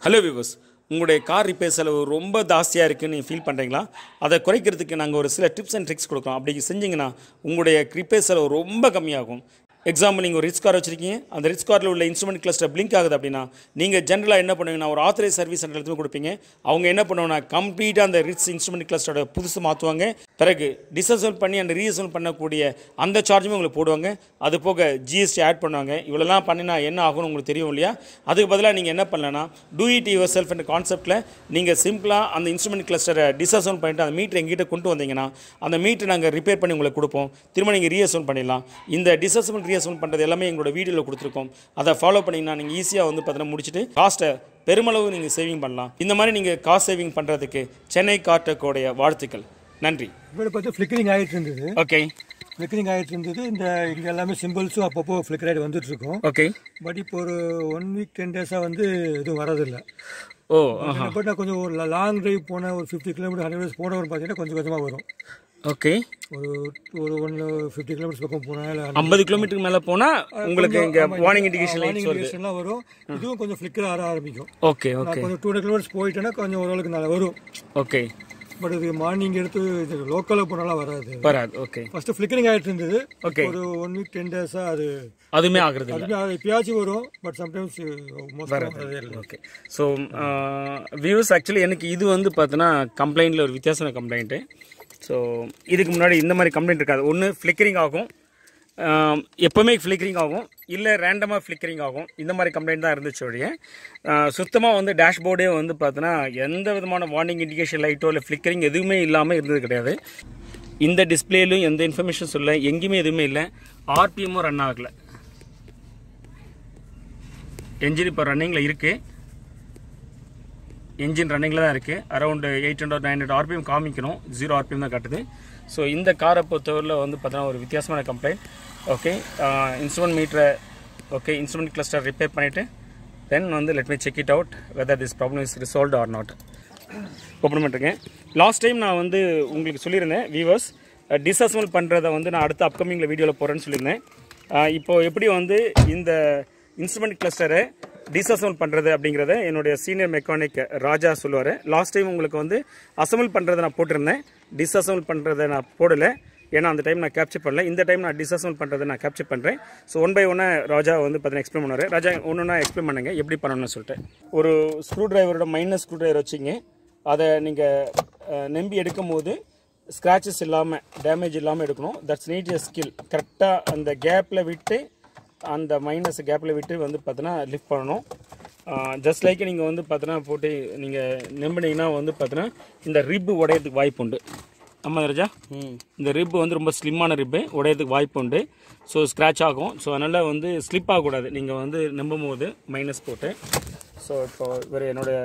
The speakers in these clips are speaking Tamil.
ஹலோ விவஸ் உங்களுடைய கார் ரிப்பேர் செலவு ரொம்ப ஜாஸ்தியாக இருக்குன்னு ஃபீல் பண்ணுறீங்களா அதை குறைக்கிறதுக்கு நாங்கள் ஒரு சில டிப்ஸ் அண்ட் ட்ரிக்ஸ் கொடுக்குறோம் அப்படி செஞ்சீங்கன்னா உங்களுடைய ரிப்பேர் செலவு ரொம்ப கம்மியாகும் எக்ஸாம்பிள் நீங்கள் ஒரு ரிச் கார் வச்சிருக்கீங்க அந்த ரிச் காரில் உள்ள இன்ஸ்ட்ருமெண்ட் கிளஸ்டர் பிளிங்க் ஆகுது அப்படின்னா நீங்கள் ஜென்ரலாக என்ன பண்ணுவீங்கன்னா ஒரு ஆத்தரைஸ் சர்வீஸ் சென்டர் எடுத்து கொடுப்பீங்க அவங்க என்ன பண்ணுவாங்கன்னா கம்ப்ளீட்டாக அந்த ரிச் இன்ஸ்ட்ருமெண்ட் கிளஸ்டரோட புதுசு மாற்றுவாங்க பிறகு டிசசல் பண்ணி அந்த ரீஅசல் பண்ணக்கூடிய அந்த சார்ஜுமே உங்களுக்கு போடுவாங்க அது போக ஜிஎஸ்டி ஆட் பண்ணுவாங்க இவ்வளோலாம் பண்ணினா என்ன ஆகும்னு உங்களுக்கு தெரியும் இல்லையா அதுக்கு பதிலாக நீங்கள் என்ன பண்ணலன்னா டூ இட் யுவர் செல்ஃப் என்ற கான்செப்ட்டில் நீங்கள் சிம்பிளாக அந்த இன்ஸ்ட்ருமெண்ட் கிளஸ்டரை டிசசல் பண்ணிட்டு அந்த மீட்டர் எங்கிட்ட கொண்டு வந்தீங்கன்னா அந்த மீட்டர் நாங்கள் ரிப்பேர் பண்ணி உங்களுக்கு கொடுப்போம் திரும்ப நீங்கள் ரீஅசல் பண்ணிடலாம் இந்த டிசசபிள் ரீஅசல் பண்ணுறது எல்லாமே எங்களோட வீடியோவில் கொடுத்துருக்கோம் அதை ஃபாலோ பண்ணிங்கன்னா நீங்கள் ஈஸியாக வந்து பார்த்தீங்கன்னா முடிச்சுட்டு காஸ்ட்டை பெருமளவு நீங்கள் சேவிங் பண்ணலாம் இந்த மாதிரி நீங்கள் காஸ்ட் சேவிங் பண்ணுறதுக்கு சென்னை கார்டெக்கோடைய வாழ்த்துக்கள் நன்றி இப்போ பார்த்து ஃப்ளிக்கரிங் ஆகிட்டு இருந்தது ஓகே ஃப்ளிக்கரிங் ஆகிட்டு இருந்தது இந்த இங்கே எல்லாமே சிம்பிள்ஸும் அப்பப்போ ஃப்ளிக்கர் ஆகிட்டு வந்துட்டு இருக்கோம் ஓகே பட் இப்போ ஒரு ஒன் வீக் டென் டேஸாக வந்து எதுவும் வரதில்லை ஓ பட் நான் கொஞ்சம் ஒரு லாங் டிரைவ் போன ஒரு ஃபிஃப்டி கிலோமீட்டர் ஹண்ட்ரட் போனவர் பார்த்தீங்கன்னா கொஞ்சம் கொஞ்சமாக வரும் ஓகே ஒரு ஒரு ஒன் ஃபிஃப்டி கிலோமீட்டர்ஸ் பக்கம் போனால் இல்லை ஐம்பது கிலோமீட்டருக்கு மேலே போனால் உங்களுக்கு இங்கே வார்னிங் இண்டிகேஷன் லைட்ஸ் வருது இண்டிகேஷன்லாம் வரும் இதுவும் கொஞ்சம் ஃப்ளிக்கர் ஆற ஆரம்பிக்கும் ஓகே நான் ஓகே கொஞ்சம் டூ ஹண்ட்ரட் கிலோமீட்டர்ஸ் போயிட்டேன்னா கொஞ்சம் ஓரளவுக்கு நல்லா வரும் ஓகே பட் இது மார்னிங் எடுத்து இது லோக்கலில் போனாலாம் வராது வராது ஓகே ஃபர்ஸ்ட் ஃப்ளிக்கரிங் ஆகிட்டு இருந்தது Okay. ஒரு ஒன் வீக் டென் டேஸாக அது அதுவுமே ஆகுறது இல்லை அதுக்கு அது எப்பயாச்சும் வரும் பட் சம்டைம்ஸ் வரதே இல்லை ஓகே ஸோ வியூஸ் ஆக்சுவலி எனக்கு இது வந்து பார்த்தீங்கன்னா கம்ப்ளைண்ட்டில் ஒரு வித்தியாசமான கம்ப்ளைண்ட்டு ஸோ இதுக்கு முன்னாடி இந்த மாதிரி கம்ப்ளைண்ட் இருக்காது ஒன்று ஃப்ளிக்கரிங் ஆகும் ஆஹ், எப்போவுமே ஃப்ளிக்கரிங் ஆகும் இல்லை ரேண்டமாக ஃப்ளிக்கரிங் ஆகும் இந்த மாதிரி கம்ப்ளைண்ட் தான் இருந்துச்சு ஒழிய சுத்தமாக வந்து டேஷ்போர்டே வந்து பார்த்தீங்கன்னா எந்த விதமான வார்னிங் இண்டிகேஷன் லைட்டோ இல்லை ஃப்ளிக்கரிங் எதுவுமே இல்லாமல் இருந்தது கிடையாது இந்த டிஸ்பிளேலையும் எந்த இன்ஃபர்மேஷன் சொல்ல எங்கேயுமே எதுவுமே இல்லை ஆர்பிஎம்மும் ரன் ஆகலை என்ஜின் இப்போ ரன்னிங்கில் இருக்குது என்ஜின் ரன்னிங்கில் தான் இருக்குது around eight hundred nine hundred RPM காமிக்கணும் ஜீரோ ஆர்பிஎம் தான் காட்டுது ஸோ இந்த காரை பொறுத்தவரையில் வந்து பார்த்தீங்கன்னா ஒரு வித்தியாசமான கம்ப்ளைண்ட் ஓகே இன்ஸ்ட்ருமெண்ட் மீட்டரை ஓகே இன்ஸ்ட்ருமெண்ட் கிளஸ்டர் ரிப்பேர் பண்ணிவிட்டு தென் வந்து let me check it out whether this problem is resolve or not open பண்ணிருக்கேன் லாஸ்ட் டைம் நான் வந்து உங்களுக்கு சொல்லியிருந்தேன் வியூவர்ஸ் டிஸ்அசம்பிள் பண்ணுறதை வந்து நான் அடுத்த அப்கமிங்கில் வீடியோவில் போகிறேன்னு சொல்லியிருந்தேன் அஹ், இப்போ எப்படி வந்து இந்த இன்ஸ்ட்ருமெண்ட் கிளஸ்டரை டிஸ்அசம்பிள் பண்ணுறது அப்படிங்கிறத என்னுடைய சீனியர் மெக்கானிக் ராஜா சொல்லுவார் லாஸ்ட் டைம் உங்களுக்கு வந்து அசம்பிள் பண்ணுறதை நான் போட்டிருந்தேன் டிஸ்அசம்பிள் பண்ணுறதை நான் போடலை ஏன்னா அந்த டைம் நான் கேப்சர் பண்ணல இந்த டைம் நான் டிஸ்அசம்பிள் பண்ணுறதை நான் கேப்சர் பண்ணுறேன் ஸோ ஒன் பை ஒன்னாக ராஜா வந்து பார்த்தீங்கன்னா எக்ஸ்பிளைன் பண்ணுவார் ராஜா ஒன்று ஒன்றா எக்ஸ்பிளைன் பண்ணுங்க எப்படி பண்ணணும்னு சொல்லிட்டு ஒரு ஸ்க்ரூ டிரைவரோட மைனஸ் ஸ்க்ரூ டிரைவர் வச்சிங்க அதை நீங்கள் நம்பி எடுக்கும் போது ஸ்க்ராச்சஸ் இல்லாமல் டேமேஜ் இல்லாமல் எடுக்கணும் தட்ஸ் நீட் எ ஸ்கில் கரெக்டாக அந்த கேப்பில் விட்டு அந்த மைனஸ் கேப்பில் விட்டு வந்து பார்த்தீங்கன்னா லிஃப்ட் பண்ணணும் ஜஸ்ட் லைக் நீங்கள் வந்து பார்த்தீங்கன்னா போட்டு நீங்கள் நம்பினீங்கன்னா வந்து பார்த்தீங்கன்னா இந்த ரிப்பு உடையறதுக்கு வாய்ப்பு உண்டு ஆமாம் ராஜா இந்த ரிப்பு வந்து ரொம்ப ஸ்லிம்மான ரிப்பு உடையறதுக்கு வாய்ப்பு உண்டு ஸோ ஸ்க்ராட்ச் ஆகும் ஸோ அதனால் வந்து ஸ்லிப் ஆகக்கூடாது நீங்கள் வந்து நம்பும் போது மைனஸ் போட்டு ஸோ இப்போ இவர் என்னுடைய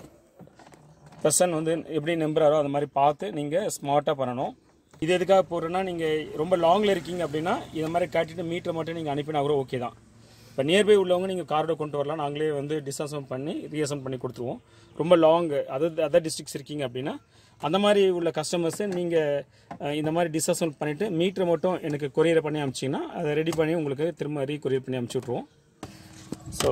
பர்சன் வந்து எப்படி நம்புறாரோ அந்த மாதிரி பார்த்து நீங்கள் ஸ்மார்ட்டாக பண்ணணும் இது எதுக்காக போடுறேன்னா நீங்கள் ரொம்ப லாங்கில் இருக்கீங்க அப்படின்னா இந்த மாதிரி காட்டிட்டு மீட்டர் மட்டும் நீங்கள் அனுப்பினா கூட ஓகே தான் இப்போ நியர்பை உள்ளவங்க நீங்கள் காரோட கொண்டு வரலாம் நாங்களே வந்து டிஸ்அசம் பண்ணி ரீஅசம் பண்ணி கொடுத்துருவோம் ரொம்ப லாங் அதர் அதர் டிஸ்ட்ரிக்ஸ் இருக்கீங்க அப்படின்னா அந்த மாதிரி உள்ள கஸ்டமர்ஸை நீங்கள் இந்த மாதிரி டிஸ்அசம் பண்ணிவிட்டு மீட்டர் மட்டும் எனக்கு கொரியர் பண்ணி அனுப்பிச்சிங்கன்னா அதை ரெடி பண்ணி உங்களுக்கு திரும்ப ரீ கொரியர் பண்ணி அனுப்பிச்சி விட்ருவோம் ஸோ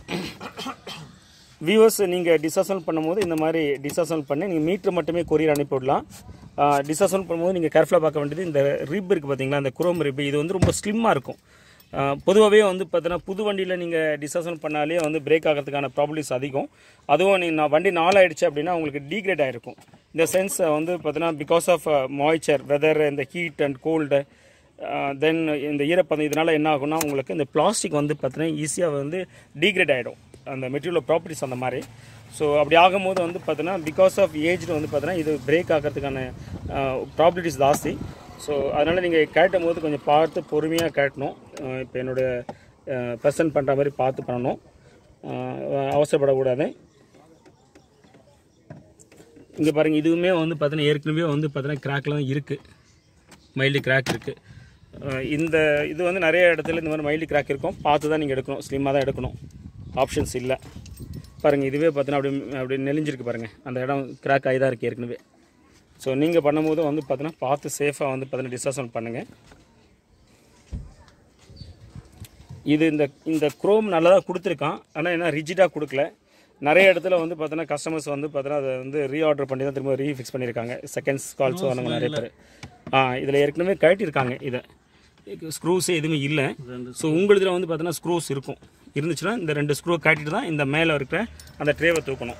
வியூவர்ஸ் நீங்கள் டிஸ்அசல் பண்ணும்போது இந்த மாதிரி டிஸ்அசல் பண்ணி நீங்கள் மீட்டர் மட்டுமே கொரியர் அனுப்பிவிடலாம் டிஸ்அசல் பண்ணும்போது நீங்கள் கேர்ஃபுல்லாக பார்க்க வேண்டியது இந்த ரிப் இருக்குது பார்த்தீங்களா இந்த குரோம் ரிப் இது வந்து ரொம்ப ஸ்லிம்மாக இருக்கும் பொதுவாகவே வந்து பார்த்தீங்கன்னா புது வண்டியில் நீங்கள் டிஸ்அசல் பண்ணாலே வந்து பிரேக் ஆகிறதுக்கான ப்ராப்ளம்ஸ் அதிகம் அதுவும் நீ நான் வண்டி நாளாயிடுச்சு அப்படின்னா உங்களுக்கு டீக்ரேட் ஆகிருக்கும் இந்த சென்ஸ் வந்து பார்த்தீங்கன்னா பிகாஸ் ஆஃப் மாய்ச்சர் வெதர் இந்த ஹீட் அண்ட் கோல்டு தென் இந்த ஈரப்பதம் இதனால் என்ன ஆகும்னா உங்களுக்கு இந்த பிளாஸ்டிக் வந்து பார்த்தீங்கன்னா ஈஸியாக வந்து டீக்ரேட் ஆகிடும் அந்த மெட்டீரியல் ப்ராப்பர்ட்டிஸ் அந்த மாதிரி ஸோ அப்படி ஆகும்போது வந்து பார்த்தீங்கன்னா பிகாஸ் ஆஃப் ஏஜ்டு வந்து பார்த்தீங்கன்னா இது பிரேக் ஆகிறதுக்கான ப்ராபர்ட்டிஸ் ஜாஸ்தி ஸோ அதனால் நீங்கள் கழட்டும் போது கொஞ்சம் பார்த்து பொறுமையாக கழட்டணும் இப்போ என்னுடைய பர்சன் பண்ணுற மாதிரி பார்த்து பண்ணணும் அஹ் அவசரப்படக்கூடாது இங்கே பாருங்கள் இதுவுமே வந்து பார்த்தீங்கன்னா ஏற்கனவே வந்து பார்த்தீங்கன்னா கிராக்லாம் இருக்குது மைல்டு கிராக் இருக்குது இந்த இது வந்து நிறைய இடத்துல இந்த மாதிரி மைல்டு கிராக் இருக்கும் பார்த்து தான் நீங்கள் எடுக்கணும் ஸ்லிம்மாக தான் எடுக்கணும் ஆப்ஷன்ஸ் இல்லை பாருங்கள் இதுவே பார்த்தீங்கன்னா அப்படி அப்படி நெளிஞ்சிருக்கு பாருங்கள் அந்த இடம் கிராக் ஆகி தான் இருக்குது ஏற்கனவே ஸோ நீங்கள் பண்ணும்போது வந்து பார்த்தீங்கன்னா பார்த்து சேஃபாக வந்து பார்த்தீங்கன்னா டிஸ்அசன் பண்ணுங்கள் இது இந்த இந்த குரோம் நல்லா தான் கொடுத்துருக்கான் ஆனால் என்ன ரிஜிடாக கொடுக்கல நிறைய இடத்துல வந்து பார்த்தீங்கன்னா கஸ்டமர்ஸ் வந்து பார்த்தீங்கன்னா அதை வந்து ரீஆர்டர் பண்ணி தான் திரும்ப ரீஃபிக்ஸ் பண்ணியிருக்காங்க செகண்ட்ஸ் கால்ஸ் வரவங்க நிறைய பேர் ஆ இதில் ஏற்கனவே கழட்டியிருக்காங்க இதை ஸ்க்ரூஸ் எதுவுமே இல்லை ஸோ உங்களுதில் வந்து பார்த்தீங்கன்னா ஸ்க்ரூஸ் இருக்கும் இருந்துச்சுன்னா இந்த ரெண்டு ஸ்க்ரூ கழட்டிட்டு தான் இந்த மேலே இருக்கிற அந்த ட்ரேவை தூக்கணும்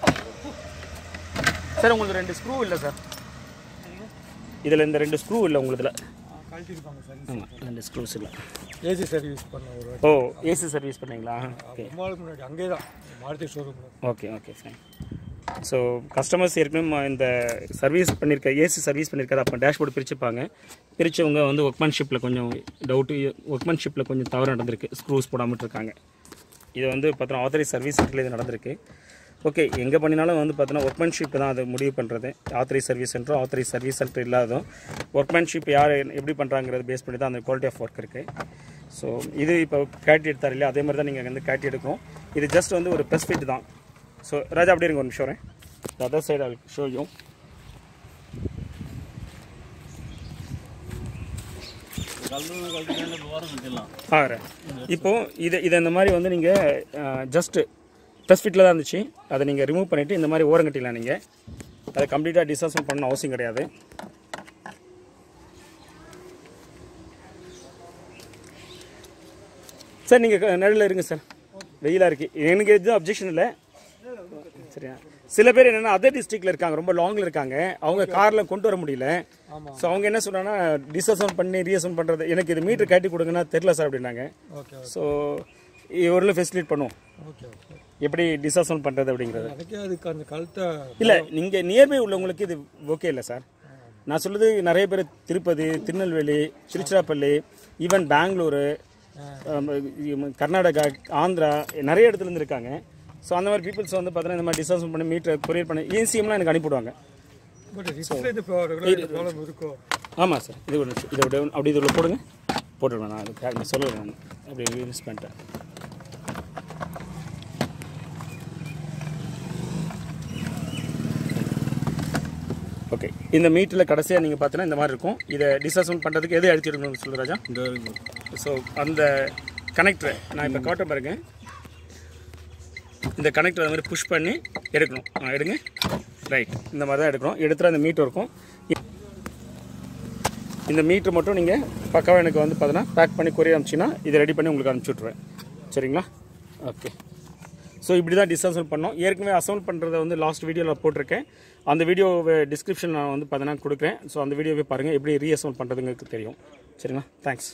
சார் உங்களுக்கு ரெண்டு ஸ்க்ரூ இல்லை சார் இதில் இந்த ரெண்டு ஸ்க்ரூ இல்லை உங்களுதில் கழட்டிருப்பாங்க சார் ஆமாம் ரெண்டு ஸ்க்ரூஸ் இல்லை ஏசி சர்வீஸ் பண்ண ஒரு ஓ ஏசி சர்வீஸ் பண்ணீங்களா ஓகே ரொம்ப நாளுக்கு முன்னாடி அங்கே தான் மாருதி ஷோரூமில் ஓகே ஓகே ஃபைன் ஸோ கஸ்டமர்ஸ் ஏற்கனவே இந்த சர்வீஸ் பண்ணியிருக்க ஏசி சர்வீஸ் பண்ணியிருக்காது அப்போ டேஷ்போர்டு பிரிச்சுப்பாங்க பிரித்தவங்க வந்து ஒர்க்மேன்ஷிப்பில் கொஞ்சம் டவுட்டு ஒர்க்மேன்ஷிப்பில் கொஞ்சம் தவறு நடந்திருக்கு ஸ்க்ரூஸ் போடாமல் இருக்காங்க இது வந்து பார்த்தோன்னா ஆத்தரைஸ் சர்வீஸ் சென்டரில் இது நடந்திருக்கு ஓகே எங்கே பண்ணினாலும் வந்து பார்த்தோன்னா ஒர்க்மேன்ஷிப் தான் அதை முடிவு பண்ணுறது ஆத்தரைஸ் சர்வீஸ் சென்டரும் ஆத்தரைஸ் சர்வீஸ் சென்டர் இல்லாததும் ஒர்க்மேன்ஷிப் யார் எப்படி பண்ணுறாங்கிறது பேஸ் பண்ணி தான் அந்த குவாலிட்டி ஆஃப் ஒர்க் இருக்குது ஸோ இது இப்போ கேட்டி எடுத்தார் இல்லையா அதே மாதிரி தான் நீங்கள் வந்து கேட்டி எடுக்கணும் இது ஜஸ்ட் வந்து ஒரு ப்ரெஸ் ஃபிட் தான் ஸோ ராஜா அப்படி இருங்க ஒரு நிமிஷம் வரேன் other side I show you ah இப்போ இதை இதை இந்த மாதிரி வந்து நீங்கள் ஜஸ்ட்டு ப்ரெஸ் ஃபிட்டில் தான் இருந்துச்சு அதை நீங்கள் ரிமூவ் பண்ணிவிட்டு இந்த மாதிரி ஓரம் கட்டிடலாம் நீங்கள் அதை கம்ப்ளீட்டாக டிஸ்அசம் பண்ணணும் அவசியம் கிடையாது சார் நீங்கள் நடுவில் இருங்க சார் வெயிலாக இருக்குது எனக்கு எதுவும் அப்ஜெக்ஷன் இல்லை சரியா சில பேர் என்னென்னா அதர் டிஸ்ட்ரிக்டில் இருக்காங்க ரொம்ப லாங்கில் இருக்காங்க அவங்க காரில் கொண்டு வர முடியல ஸோ அவங்க என்ன சொல்கிறாங்கன்னா டிஸ்அசவுண்ட் பண்ணி ரீஅசவுண்ட் பண்ணுறது எனக்கு இது மீட்டர் கட்டி கொடுங்கன்னா தெரில சார் அப்படின்னாங்க ஓகே ஸோ ஒரு ஃபெசிலிட் பண்ணுவோம் ஓகே ஓகே எப்படி டிஸ்அசவுண்ட் பண்ணுறது அப்படிங்கிறது எனக்கே அதுக்கு அந்த கழுத்தை இல்லை நீங்கள் நியர்பை உள்ளவங்களுக்கு இது ஓகே இல்லை சார் நான் சொல்லுது நிறைய பேர் திருப்பதி திருநெல்வேலி திருச்சிராப்பள்ளி ஈவன் பெங்களூரு ஆம், கர்நாடகா ஆந்திரா நிறைய இடத்துல இருந்து இருக்காங்க ஸோ அந்த மாதிரி பீப்புள்ஸ் வந்து பார்த்தீங்கன்னா இந்த மாதிரி டிஸ்அசவுண்ட் பண்ணி மீட்டர் கொரியர் பண்ணி ஏசிஎம்லாம் எனக்கு அனுப்பிவிடுவாங்க பட் ரிஸ்கில் இது ப்ராப்ளம் இருக்கோ ஆமாம் சார் இது ஒரு இதை விட அப்படி இதில் போடுங்க போட்டுருவேன் நான் அது pack- நான் சொல்லுவேன் நான் அப்படி யூஸ் பண்ணிட்டேன் ஓகே இந்த மீட்டரில் கடைசியாக நீங்கள் பார்த்தீங்கன்னா இந்த மாதிரி இருக்கும் இதை டிஸ்அசவுண்ட் பண்ணுறதுக்கு எது அடிச்சிருக்கணும்னு சொல்லு ராஜா ஸோ அந்த கனெக்டரை நான் இப்போ காட்ட பாருங்க இந்த கனெக்டர் அந்த மாதிரி புஷ் பண்ணி எடுக்கணும் ஆ, எடுங்க ரைட் இந்த மாதிரி தான் எடுக்கணும் எடுத்துகிட்டு அந்த மீட்டர் இருக்கும் இந்த மீட்ரு மட்டும் நீங்கள் பக்காவாக எனக்கு வந்து பார்த்தீங்கன்னா பேக் பண்ணி கொரியர் அனுப்பிச்சிங்கன்னா இதை ரெடி பண்ணி உங்களுக்கு அனுப்பிச்சி விட்ருவேன் சரிங்களா ஓகே ஸோ இப்படி தான் டிஸ்அசம்பிள் பண்ணோம் ஏற்கனவே அசம்பிள் பண்ணுறத வந்து லாஸ்ட் வீடியோவில் போட்டிருக்கேன் அந்த வீடியோ டிஸ்கிரிப்ஷன் நான் வந்து பார்த்தீங்கன்னா கொடுக்குறேன் ஸோ அந்த வீடியோவே பாருங்கள் எப்படி ரீஅசம்பிள் பண்ணுறதுங்களுக்கு தெரியும் சரிங்களா தேங்க்ஸ்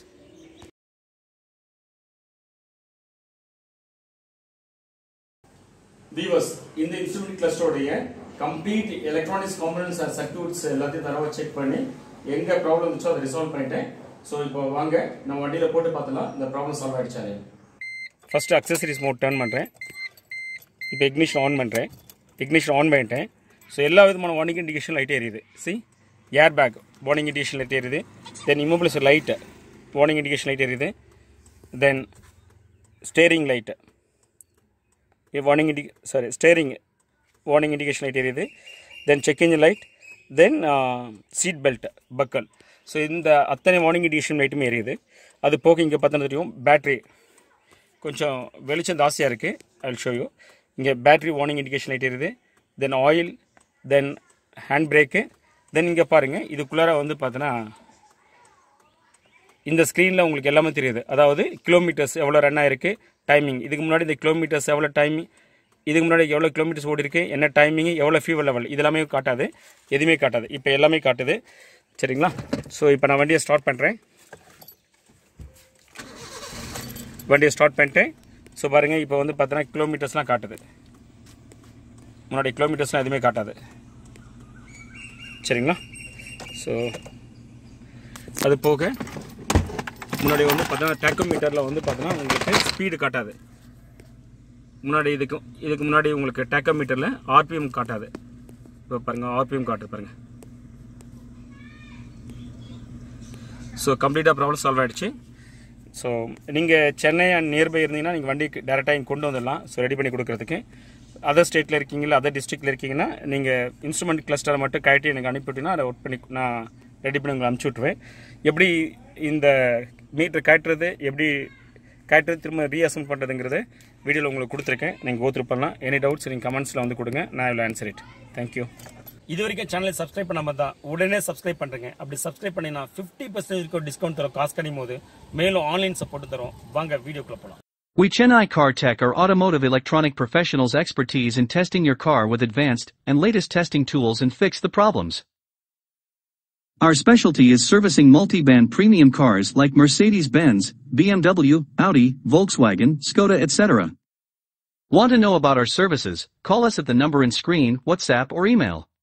வியூவர்ஸ் இந்த இன்ஸ்ட்ருமெண்ட் கிளஸ்டருடைய complete electronics components and circuits எல்லாத்தையும் தரவா செக் பண்ணி எங்க ப்ராப்ளம் இருந்துச்சோ அதை ரிசால்வ் பண்ணிட்டேன் ஸோ இப்போ வாங்க நம்ம வண்டியில் போட்டு பார்த்தலாம் இந்த ப்ராப்ளம் சால்வ் ஆயிடுச்சாலே ஃபர்ஸ்ட் அக்சசரிஸ் மோட் டர்ன் பண்ணுறேன் இப்போ இக்னிஷன் ஆன் பண்ணுறேன் இக்னிஷன் ஆன் பண்ணிட்டேன் ஸோ எல்லா விதமான வார்னிங் இண்டிகேஷன் லைட் எரியுது சி air bag warning indication light எரியுது then immobiliser light warning indication light எரியுது தென் ஸ்டேரிங் லைட்டு வார்னிங் இண்டி sorry steering warning indication light எரியுது then check engine light then seat belt buckle so இந்த அத்தனை வார்னிங் இண்டிகேஷன் லைட்டுமே எரியுது அது போக இங்கே பார்த்தோன்னா தெரியும் பேட்ரி கொஞ்சம் வெளிச்சம் ஜாஸ்தியாக இருக்குது ஐ ஷோ யூ இங்கே பேட்ரி வார்னிங் இண்டிகேஷன் லைட் எரியுது then oil then hand brake then இங்கே பாருங்கள் இதுக்குள்ளார வந்து பார்த்தோன்னா இந்த ஸ்க்ரீனில் உங்களுக்கு எல்லாமே தெரியுது அதாவது கிலோமீட்டர்ஸ் எவ்வளோ ரன் ஆயிருக்கு டைமிங் இதுக்கு முன்னாடி இந்த கிலோமீட்டர்ஸ் எவ்வளோ டைமிங் இதுக்கு முன்னாடி எவ்வளோ கிலோமீட்டர்ஸ் ஓடி இருக்கு என்ன டைமிங் எவ்வளோ ஃபியூவல் லெவல் இது எல்லாமே காட்டாது எதுவுமே காட்டாது இப்போ எல்லாமே காட்டுது சரிங்களா ஸோ இப்போ நான் வண்டியை ஸ்டார்ட் பண்ணுறேன் வண்டியை ஸ்டார்ட் பண்ணிட்டேன் ஸோ பாருங்கள் இப்போ வந்து பார்த்தீங்கன்னா கிலோமீட்டர்ஸ்லாம் காட்டுது முன்னாடி கிலோமீட்டர்ஸ்லாம் எதுவுமே காட்டாது சரிங்களா ஸோ அது போக முன்னாடி வந்து பார்த்தீங்கன்னா டேக்கோமீட்டரில் வந்து பார்த்தீங்கன்னா உங்களுக்கு ஸ்பீடு காட்டாது முன்னாடி இதுக்கு இதுக்கு முன்னாடி உங்களுக்கு டேக்கோமீட்டரில் ஆர்பிஎம் காட்டாது இப்போ பாருங்கள் ஆர்பிஎம் காட்டுது பாருங்கள் ஸோ கம்ப்ளீட்டாக ப்ராப்ளம் சால்வ் ஆகிடுச்சு ஸோ நீங்கள் சென்னை அண்ட் நியர்பை இருந்தீங்கன்னா நீங்கள் வண்டிக்கு டேரெக்டாக இங்கே கொண்டு வந்துடலாம் ஸோ ரெடி பண்ணி கொடுக்குறதுக்கு அதர் ஸ்டேட்டில் இருக்கீங்களா அதர் டிஸ்ட்ரிக்டில் இருக்கீங்கன்னா நீங்கள் இன்ஸ்ட்ருமெண்ட் கிளஸ்டரை மட்டும் கழட்டி எனக்கு அனுப்பிவிட்டீங்கன்னா அதை ஒர்க் பண்ணி நான் ரெடி பண்ணி உங்களை அனுப்பிச்சி விட்ருவேன் எப்படி இந்த மீட்டர் கட்டுறது எப்படி கட்டுறது திரும்ப ரீஅசம் பண்ணுறதுங்கிறது வீடியோவில் உங்களுக்கு கொடுத்துருக்கேன் நீங்கள் கோத்ரூ பண்ணலாம் எனி டவுட்ஸ் நீங்கள் கமெண்ட்ஸில் வந்து கொடுங்க நான் will ஆன்சர் இட் தேங்க்யூ இது வரைக்கும் சேனலை சப்ஸ்கிரைப் பண்ணாம தான் உடனே சப்ஸ்கிரைப் பண்ணுறேங்க அப்படி சப்ஸ்கிரைப் பண்ணினா ஃபிஃப்டி பர்சன்டேஜ் டிஸ்கவுண்ட் தரோம் காசு கிடைக்கும் போது மேலும் ஆன்லைன் சப்போர்ட் தரோம் வாங்க வீடியோக்குள்ள போகலாம் We Chennai Car Tech are automotive electronic professionals expertise in testing your car with advanced and latest testing tools and fix the problems. Our specialty is servicing multi-band premium cars like Mercedes-Benz, BMW, Audi, Volkswagen, Skoda etc. Want to know about our services? Call us at the number in screen, WhatsApp or email.